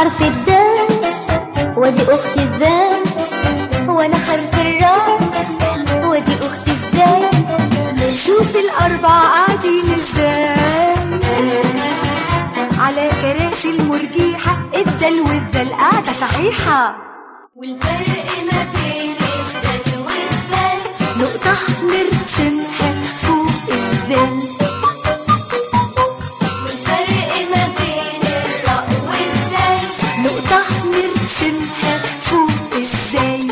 حرف الدال ودي اختي الذال وانا حرف الراء ودي اختي ازاي شوف الأربعة قاعدين ازاي على كراسي المرجيحة الدل والدل قاعدة صحيحة والفرق ما بين الدال والدال نقطة نرسمها فوق الدل والفرق ما بين الراء والزاي نقطة نرسمها فوق ازاي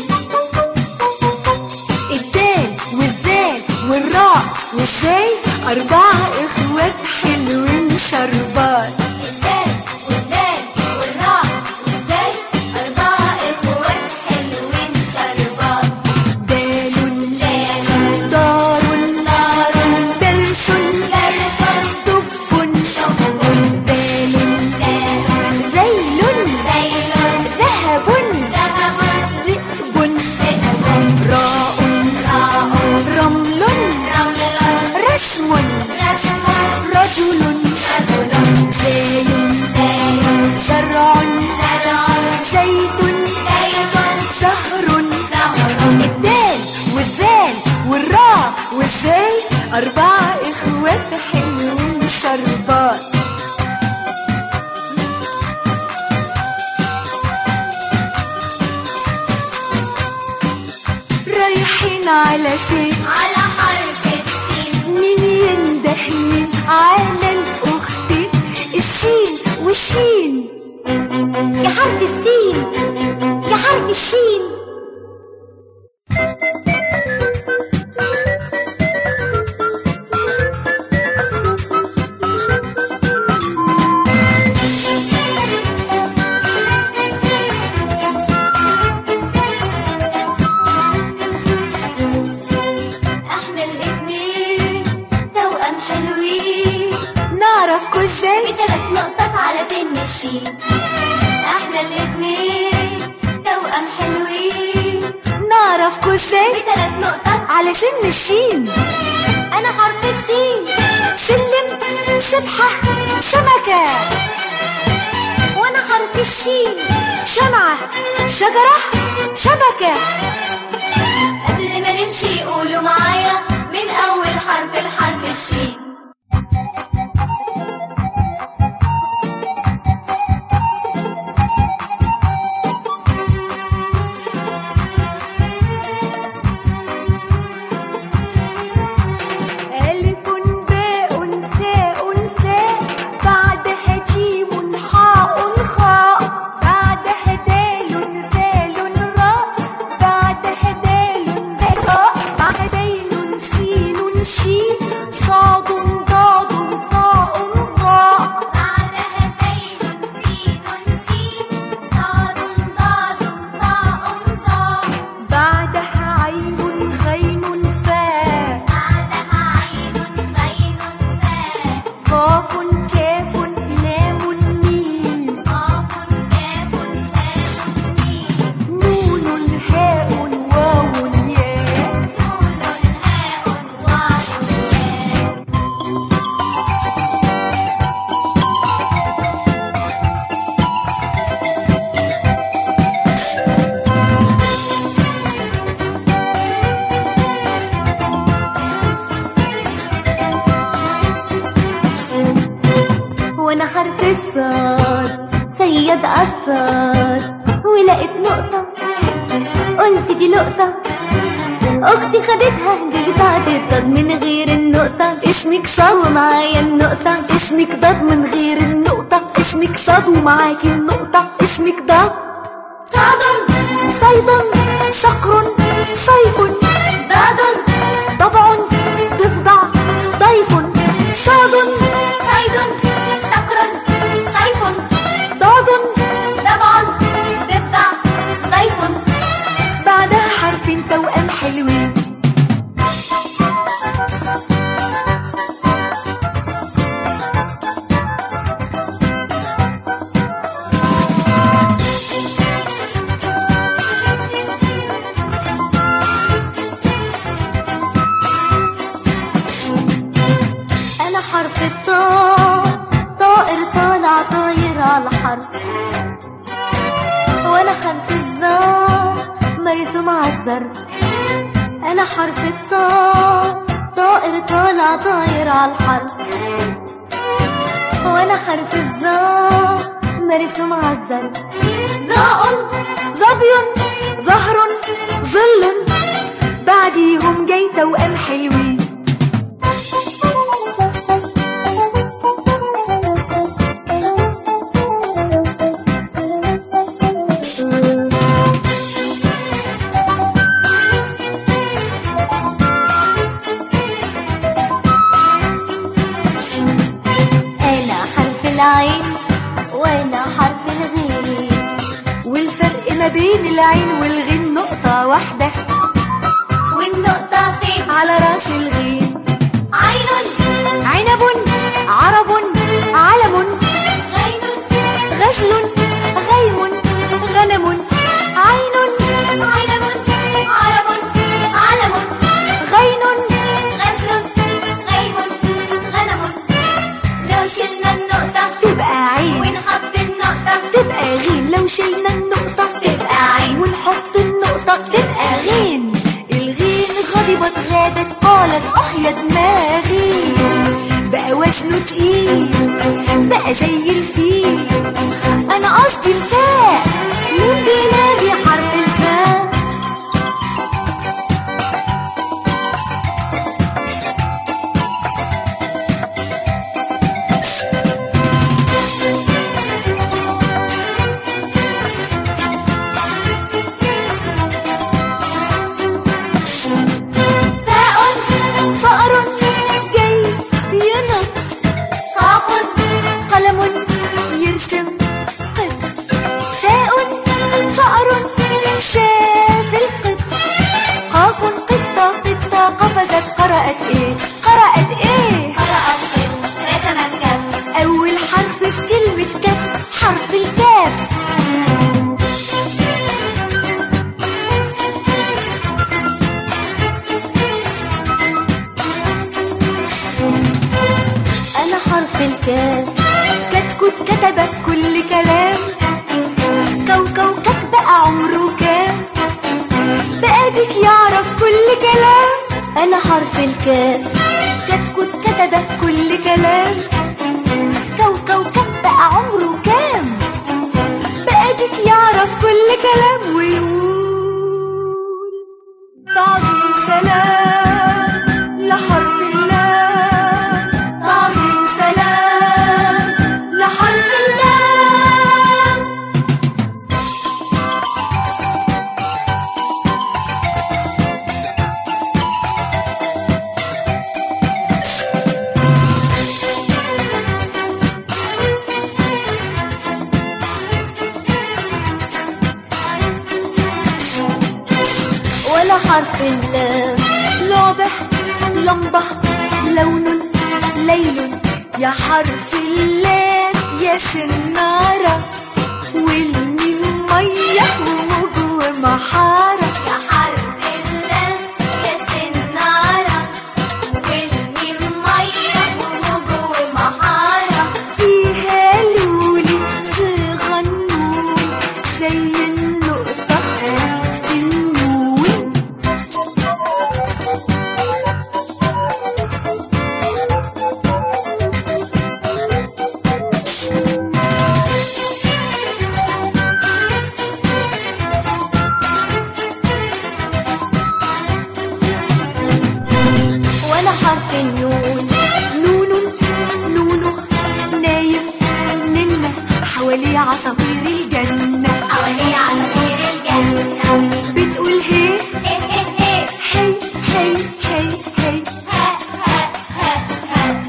الدال والذال والراء والزاي أربعة إخوات حلوين شربات الدال والدال والراء والزاي أربعة إخوات حلوين شربات دال دال دار دار درس درس دب دب دال دال زيل زيل ذهب ذهب ذئب ذئب راء راء رمل رمل رسم رسم رجل رجل زاي زاي زرع زرع زيت زيت زهر زهر الدال والذال والراء والزاي أربعة إخوات حلوين شربات رايحين على فين على حرف السين مين يندهني على الأختين السين والشين يا حرف السين يا حرف الشين احنا الاتنين توأم حلوين نعرف ازاي بثلاث نقطات على سن الشين احنا الاتنين توأم حلوين نعرف ازاي بثلاث نقطات على سن الشين انا حرف السين سلم سبحة سمكة وانا حرف الشين شمعة شجرة شبكة قبل ما نمشي قولوا معايا من اول حرف لحرف الشين ألف باء تاء ثاء بعدها جيم حاء خاء بعدها دال ذال راء بعدها دال ذاء بعدها دال سين شين صاد ضاد طاء ظاء بعدها زين سين شين صاد ضاد طاء طاء بعدها عين غين فاء بعدها عين غين فاء قاف كاف لام ميم قاف كاف لام ميم نون هاء واو ياء نون هاء واو ياء وانا حرف الصاد صياد قصاد ولقيت نقطة قلت دي لقطة اختي خدتها دي بتاعت الضاد من غير النقطة اسمك صاد ومعايا النقطة اسمك ضاد من غير النقطة اسمك صاد ومعاكي النقطة اسمك ضاد صاد صيد صقر صيف ضاد ضبع ضفدع ضيف صاد صيد صقر صيف ضاد ضبع ضفدع ضيف بعدها حرفين توأم حلوين معذر انا حرف الطاء طائر طالع طاير على الحرف وانا حرف الظاء مرسوم معذر ضاء ظبي ظهر ظل بعديهم جاي توأم حلوين انا حرف العين وانا حرف الغين والفرق ما بين العين والغين نقطة واحدة والنقطة فين على راس الغين عين عنب عرب علم غين غزل غيم غنم عين عنب عرب علم غين غزل غيم غنم لو شلنا النقطة تبقى عين ونحط النقطة تبقى غين لو شلنا النقطة تبقى عين ونحط النقطة تبقى غين الغين غضبت غابت قالت اه يا دماغي بقى وزنه تقيل بقى زي الفيل انا قصدي الفاء مين بينادي حرف الفاء فاء فأر جاي ينط قاف قلم يرسم قط شاء فأر شاف القط قاف قطة قطة قفزت قرأت ايه قرأت ايه قرأت كف رسمت كف أول حرف في كلمة كف حرف الكاف أنا حرف الكاف كتكوت كتبت كل كلام كوكو كت بقى عمره كام بقى ديك يعرف كل كلام أنا حرف الكاف كتكوت كتبت كل كلام كوكو كت بقى عمره كام بقى ديك يعرف كل كلام ويقول تعظيم سلام لحرف الله تعظيم سلام لحرف الله ولا حرف اللام لعبة لمبة لون ليل يا حرف اللام يا سنارة والميم مية ووجه ومحارة يا حرف اللام يا سنارة والميم مية ووجه ومحارة فيها لولي صغنون زي النقطة في النون ولا حرف النون نون نونو نايم ننة حواليه عصافير الجنة حواليه عصافير الجنة بتقول هي إيه إيه إيه هي هي هي هي ها ها ها ها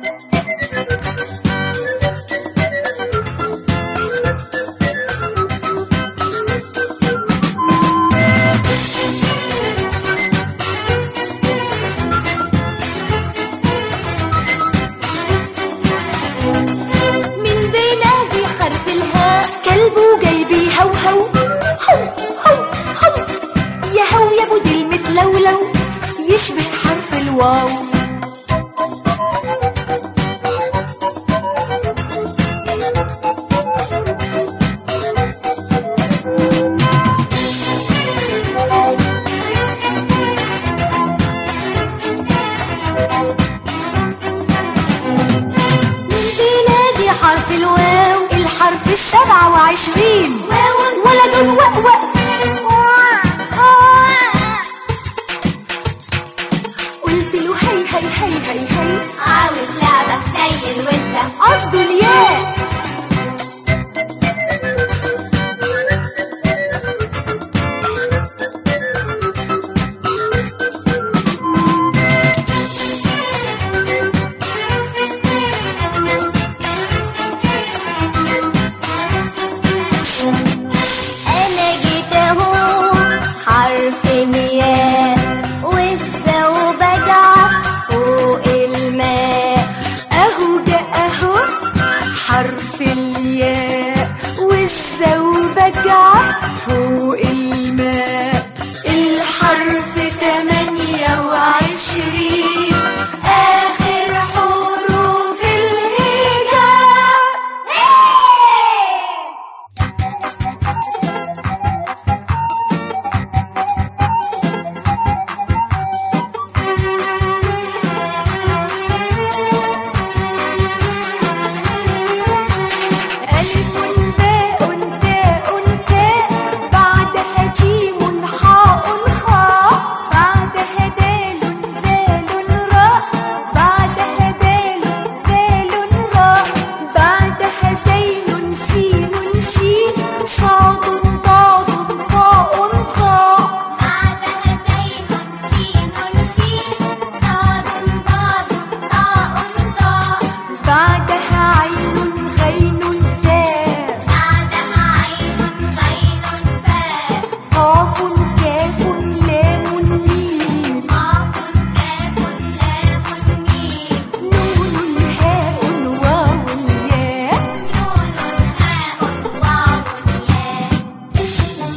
من بينادي حرف الهاء كلبه جاي بيهوهو هو هو هو يا هو يا ابو ديل متلولو يشبه حرف الواو وسين واو ولد وأوأ قلت له هي هي هي هي هي عاوز لعبة زي الوزة قصده الياء أنا جيت أهو حرف الياء والزا وبدع فوق الماء اهو ده اهو حرف الياء والزوبجة فوق الماء الحرف تمانية وعشرين آخر حروف الهجاء ألف باء تاء تاء بعدها جيم حاء خاء بعدها دال ذال راء بعدها دال ذال راء بعدها زين سين شين صاد ضاد طاء طاء بعدها زين سين شين صاد ضاد طاء طاء بعدها عين غين تاء بعدها عين غين فاء قاف كاف لام ميم قاف كاف لام ميم نون هاء واو ياء نون هاء واو ياء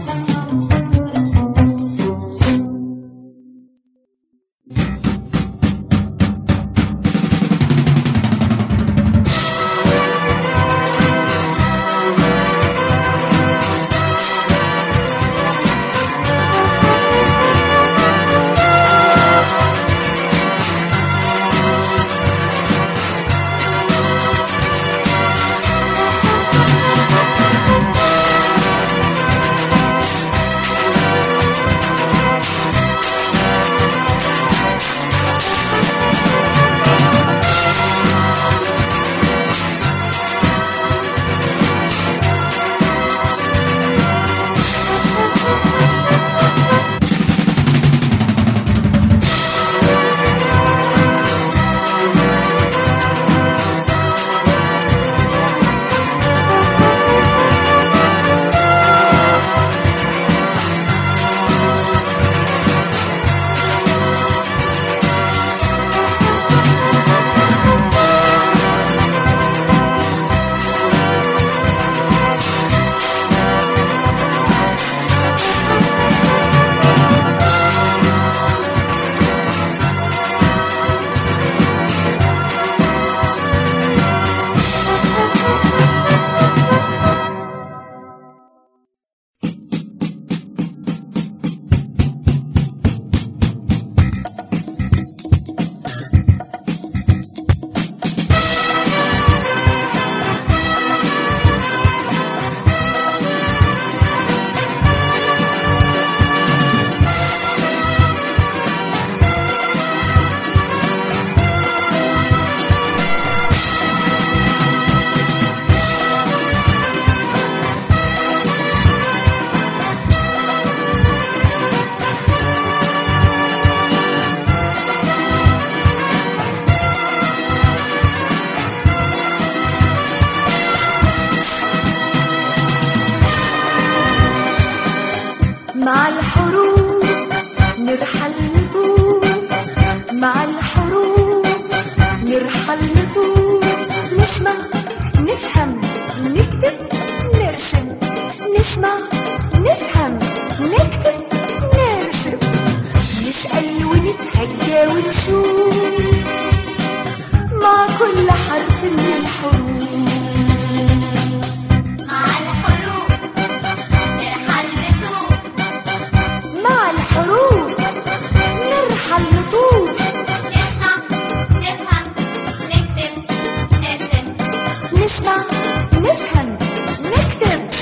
مع الحروف نرحل نطوف مع الحروف نرحل نطوف نسمع نفهم نكتب نرسم نسمع نفهم نكتب نرسم نسأل ونتهجى ونشوف مع كل حرف من الحروف مع الحروف نرحل نطوف مع الحروف نرحل نطوف نسمع نفهم نكتب نرسم نسمع نفهم نكتب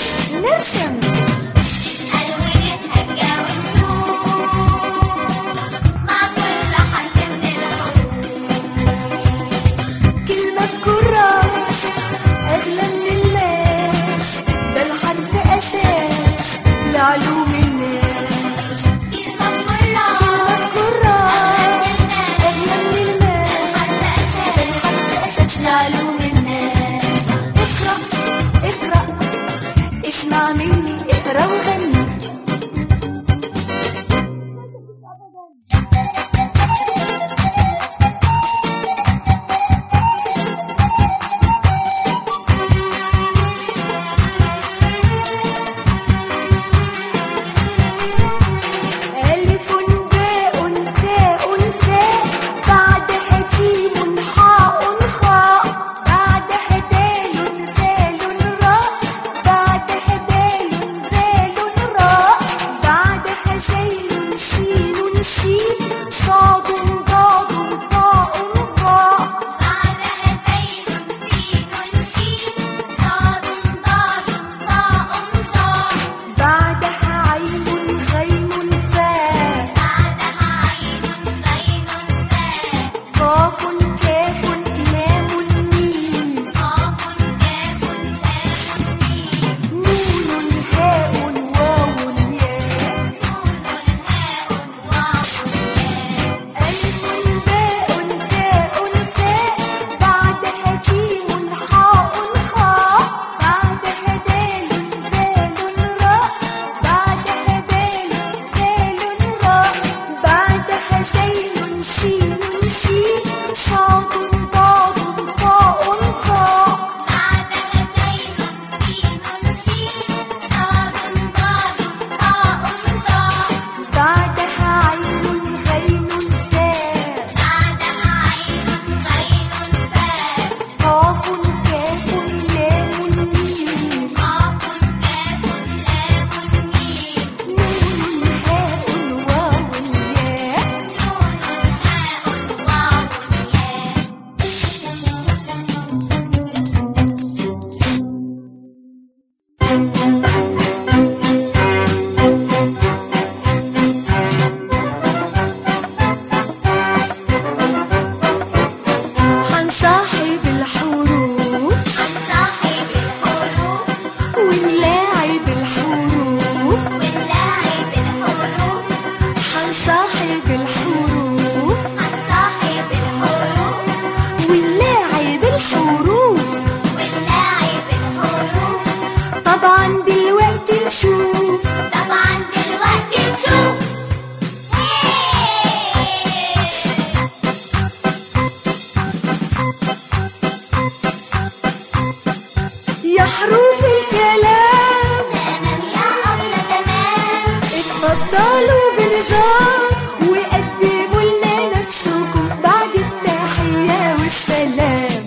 حروف الكلام تمام يا أبلة تمام اتفضلوا بنظام وقدموا لنا نفسكم بعد التحية والسلام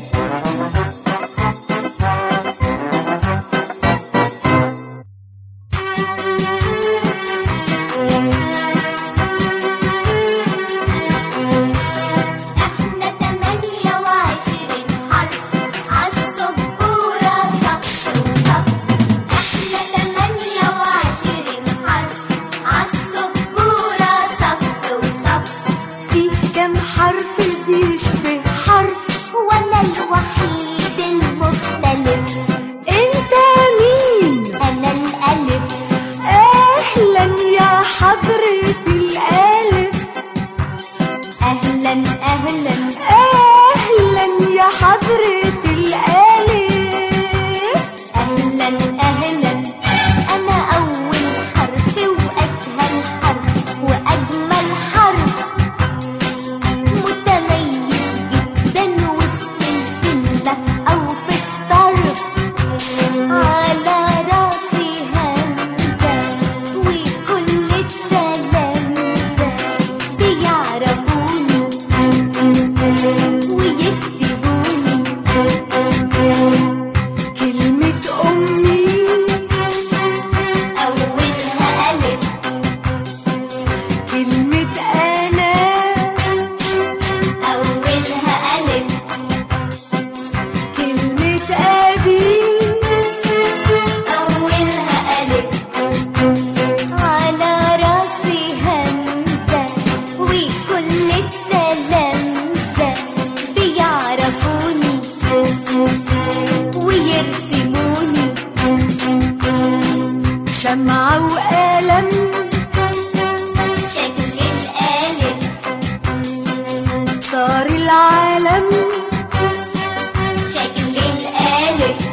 احنا تمانية وعشرين حرف عالسبورة صف وصف احنا تمانية وعشرين حرف عالسبورة صف وصف في كم حرف بيشبه حرف وانا الوحيد المختلف انت مين انا الالف اهلا يا حضرة الالف اهلا اهلا اهلا يا حضرة الالف اهلا اهلا انا اول حرف واسهل حرف واجمل حرف متميز جدا وسط الشله او في الطرف على راسي همزه وكل التلامذه بيعرفوني ويكتبوني كلمة امي أولها ألف كلمة انا أولها ألف كلمة ابي أولها ألف على راسي همزة وكل التلامذة بيعرفوني ويرسموني شمعة وقلم شكل الألف صار العالم شكل الألف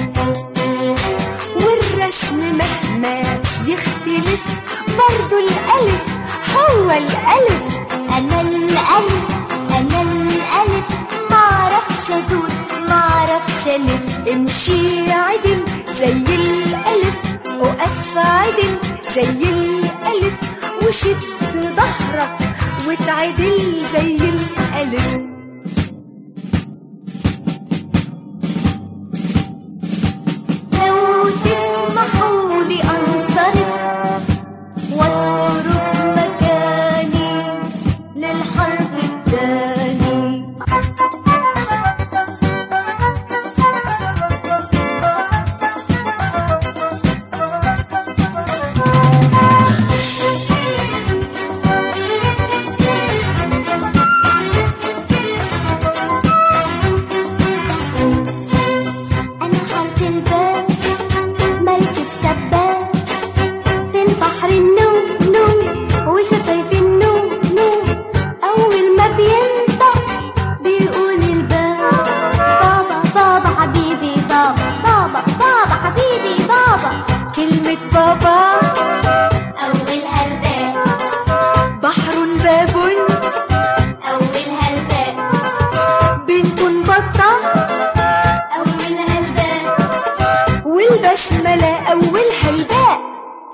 والرسم مهما يختلف برضو الألف هو الألف أنا الألف أنا الألف معرفش أدور معرفش ألف امشي عدل زي الألف وقف عدل زي الألف وشد ظهرك وتعدل زي الألف لو تسمحوا لي أنصرف واترك مكاني للحرف الثاني أنا حرف الباء مركب سباق في البحر النوم نوم وشفايف النوم نوم أول ما بينطق بيقول الباء بابا بابا حبيبي بابا بابا بابا حبيبي بابا كلمة بابا أولها الباء بحر باب أولها الباء بنت بطة أولها الباء والبسملة أولها الباء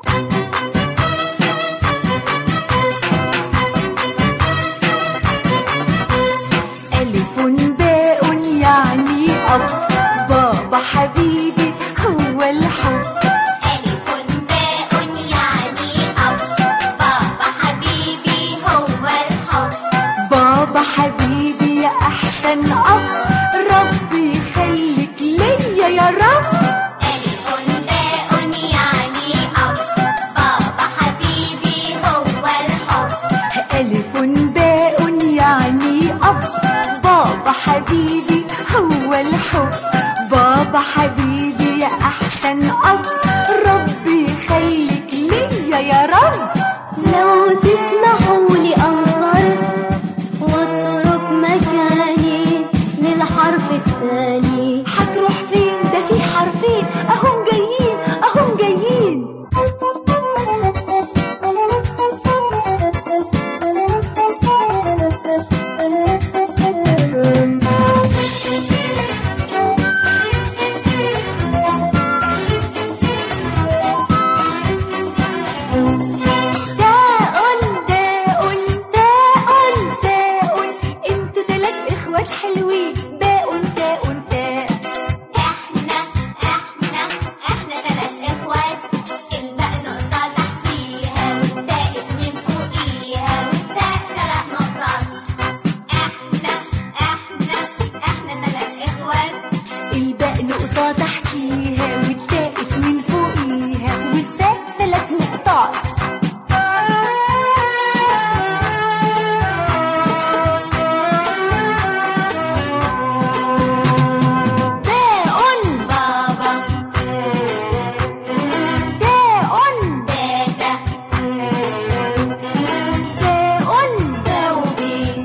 ألف باء يعني أب بابا حبيبي هو الحب ألف باء يعني أب بابا حبيبي هو الحب بابا حبيبي يا أحسن أب ربي يخليك ليا يا رب ألف باء يعني أب بابا حبيبي هو الحب ألف باء يعني أب بابا حبيبي هو الحب بابا حبيبي يا أحسن أب ربي يخليك ليا يا رب لو تسمحوا لي أنصرف واترك مكاني للحرف الثاني هتروح فين ده في حرفين أهم جايين أهم جايين الباء نقطة تحتيها والتاء من فوقيها والثاء ثلاث نقطات باء بابا تاء تاتا ثاء ثوبي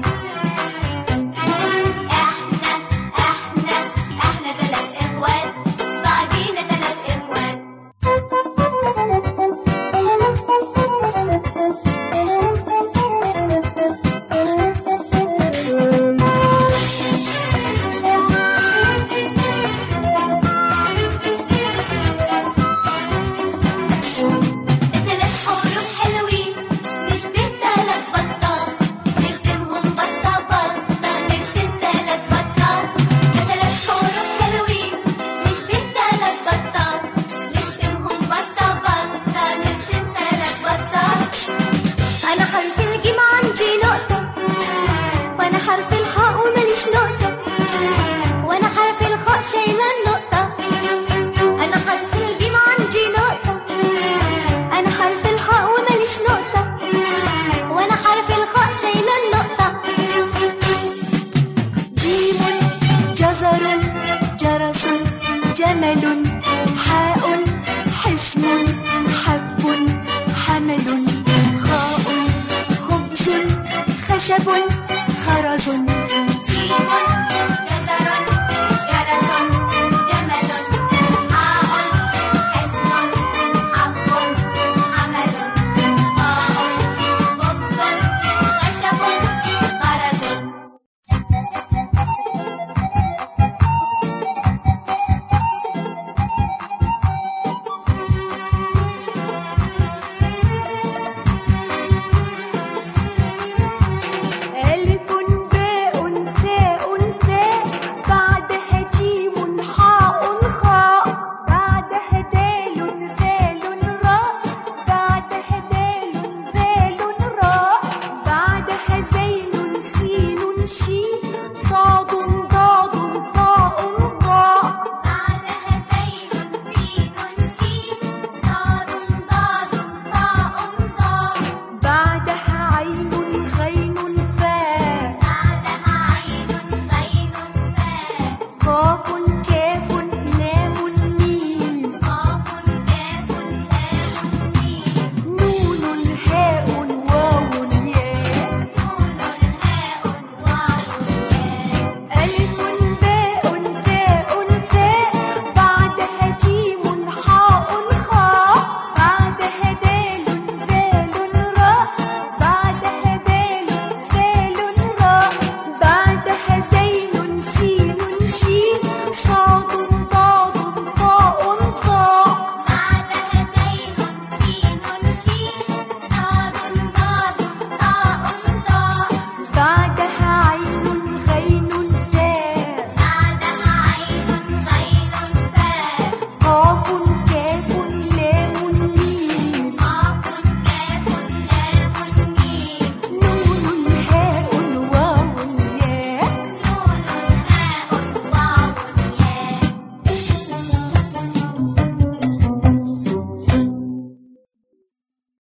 احنا احنا احنا ثلاث اخوات بعدينا ثلاث اخوات ثلاث حروف حلوين نشبه ثلاث بطات نرسمهم بطة بطة نرسم ثلاث بطات ثلاث حروف حلوين نشبه ثلاث بطات نرسمهم بطة بطة نرسم ثلاث بطات أنا حرف الجيم عندي نقطة وأنا حرف الحاء ومليش نقطة وأنا حرف الخاء شايلة النقطة أنا حرف الجيم عندي نقطة أنا حرف الحاء ومليش نقطة وأنا حرف الخاء شايلة النقطة جيم جزر جرس جمل حاء حصن حب حمل خاء خبز خشب خرز جيم